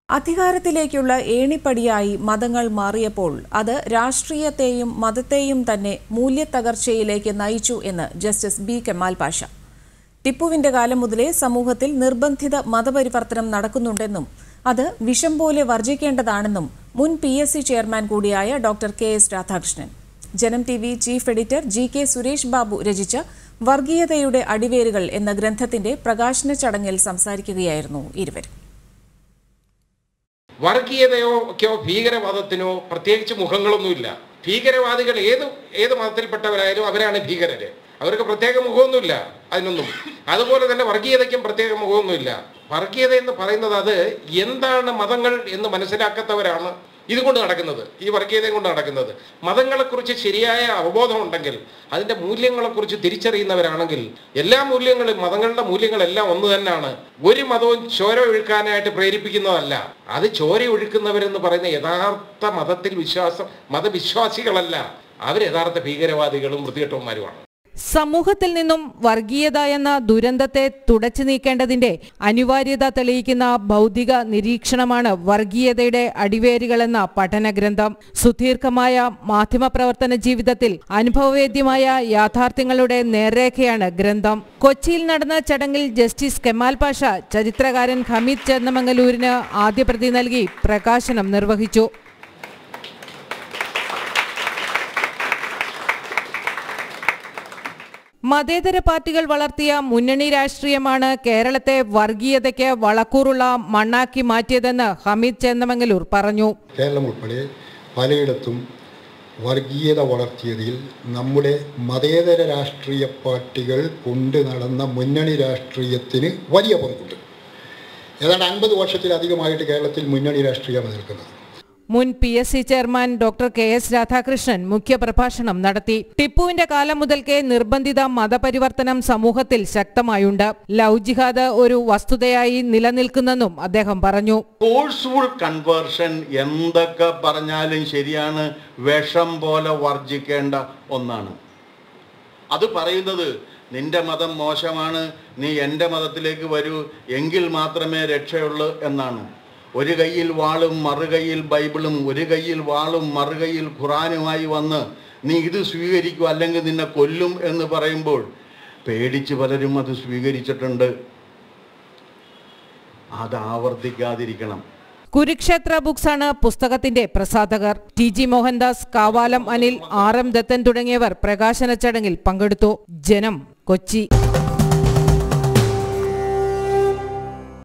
അധികാരത്തിലേക്കുള്ള ഏണിപ്പടിയായി മതങ്ങൾ മാറിയപ്പോൾ അത് രാഷ്ട്രീയത്തെയും മതത്തെയും തന്നെ മൂല്യത്തകർച്ചയിലേക്ക് നയിച്ചു എന്ന് ജസ്റ്റിസ് ബി കെമാൽ പാഷ ടിപ്പുവിന്റെ കാലം മുതലേ സമൂഹത്തിൽ നിർബന്ധിത മതപരിവർത്തനം നടക്കുന്നുണ്ടെന്നും അത് വിഷം പോലെ വർജിക്കേണ്ടതാണെന്നും മുൻ പി എസ് സി ചെയർമാൻ കൂടിയായ doctor K S Radhakrishnan Janam T V chief editor G K Suresh Babu രചിച്ച വർഗീയതയുടെ അടിവേരുകൾ എന്ന ഗ്രന്ഥത്തിന്റെ പ്രകാശന ചടങ്ങിൽ സംസാരിക്കുകയായിരുന്നു ഇരുവരും വർഗീയതയോക്കോ ഭീകരവാദത്തിനോ പ്രത്യേകിച്ച് മുഖങ്ങളൊന്നുമില്ല ഭീകരവാദികൾ ഏത് ഏത് മതത്തിൽപ്പെട്ടവരായാലും അവരാണ് ഭീകരര് അവർക്ക് പ്രത്യേക മുഖമൊന്നുമില്ല അതിനൊന്നും അതുപോലെ തന്നെ വർഗീയതയ്ക്കും പ്രത്യേക മുഖമൊന്നുമില്ല വർഗീയത എന്ന് പറയുന്നത് അത് എന്താണ് മതങ്ങൾ എന്ന് മനസ്സിലാക്കാത്തവരാണ് ഇതുകൊണ്ട് നടക്കുന്നത് ഈ വർഗീയതയും കൊണ്ട് നടക്കുന്നത് മതങ്ങളെക്കുറിച്ച് ശരിയായ അവബോധം ഉണ്ടെങ്കിൽ അതിൻ്റെ മൂല്യങ്ങളെക്കുറിച്ച് തിരിച്ചറിയുന്നവരാണെങ്കിൽ എല്ലാ മൂല്യങ്ങളും മതങ്ങളുടെ മൂല്യങ്ങളെല്ലാം ഒന്ന് തന്നെയാണ് ഒരു മതവും ചോര ഒഴുക്കാനായിട്ട് പ്രേരിപ്പിക്കുന്നതല്ല അത് ചോര ഒഴുക്കുന്നവരെന്ന് പറയുന്ന യഥാർത്ഥ മതത്തിൽ വിശ്വാസം മതവിശ്വാസികളല്ല അവർ യഥാർത്ഥ ഭീകരവാദികളും വൃത്തികെട്ടവന്മാരുമാണ് സമൂഹത്തിൽ നിന്നും വർഗീയത എന്ന ദുരന്തത്തെ തുടച്ചു നീക്കേണ്ടതിന്റെ അനിവാര്യത തെളിയിക്കുന്ന ബൗദ്ധിക നിരീക്ഷണമാണ് വർഗീയതയുടെ അടിവേരുകളെന്ന പഠനഗ്രന്ഥം സുദീർഘമായ മാധ്യമപ്രവർത്തന ജീവിതത്തിൽ അനുഭവവേദ്യമായ യാഥാർത്ഥ്യങ്ങളുടെ നേർരേഖയാണ് ഗ്രന്ഥം കൊച്ചിയിൽ നടന്ന ചടങ്ങിൽ ജസ്റ്റിസ് കെമാൽ പാഷ ചരിത്രകാരൻ ഹമീദ് ചെന്നമംഗലൂരിന് ആദ്യ പ്രതി നൽകി പ്രകാശനം നിർവഹിച്ചു മതേതര പാർട്ടികൾ വളർത്തിയ മുന്നണി രാഷ്ട്രീയമാണ് കേരളത്തെ വർഗീയതയ്ക്ക് വളക്കൂറുള്ള മണ്ണാക്കി മാറ്റിയതെന്ന് ഹമീദ് ചേന്നമംഗലൂർ പറഞ്ഞു കേരളം ഉൾപ്പെടെ പലയിടത്തും വർഗീയത വളർത്തിയതിൽ നമ്മുടെ മതേതര രാഷ്ട്രീയ പാർട്ടികൾ കൊണ്ടു നടന്ന മുന്നണി രാഷ്ട്രീയത്തിന് വലിയ പങ്കുണ്ട് ഏതാണ്ട് അൻപത് വർഷത്തിലധികമായിട്ട് കേരളത്തിൽ മുന്നണി രാഷ്ട്രീയമാണ് നിൽക്കുന്നത് മുൻ P S C chairman doctor K S Radhakrishnan മുഖ്യപ്രഭാഷണം നടത്തി ടിപ്പുവിന്റെ കാലം മുതൽക്കേ നിർബന്ധിത മതപരിവർത്തനം സമൂഹത്തിൽ ശക്തമായുണ്ട് ലവ് ജിഹാദ് ഒരു വസ്തുതയായി നിലനിൽക്കുന്നെന്നും അദ്ദേഹം പറഞ്ഞു ഫോഴ്സ്ഫുൾ കൺവേർഷൻ എന്തൊക്കെ പറഞ്ഞാലും ശരിയാണ് വിഷം പോലെ വർജിക്കേണ്ട ഒന്നാണ് അത് പറയുന്നത് നിന്റെ മതം മോശമാണ് നീ എൻ്റെ മതത്തിലേക്ക് വരൂ എങ്കിൽ മാത്രമേ രക്ഷയുള്ളൂ എന്നാണ് ഒരു കയ്യിൽ വാളും മറുകൈയിൽ ബൈബിളും ഒരു കയ്യിൽ വാളും മറുകൈയിൽ ഖുറാനുമായി വന്ന് നീ ഇത് സ്വീകരിക്കും അല്ലെങ്കിൽ നിന്നെ കൊല്ലും എന്ന് പറയുമ്പോൾ പേടിച്ച് പലരും അത് സ്വീകരിച്ചിട്ടുണ്ട് അത് ആവർത്തിക്കാതിരിക്കണം കുരുക്ഷേത്ര ബുക്സ് ആണ് പുസ്തകത്തിന്റെ പ്രസാധകർ T G Mohandas Kavalam Anil R M Dathan തുടങ്ങിയവർ പ്രകാശന ചടങ്ങിൽ പങ്കെടുത്തു ജനം കൊച്ചി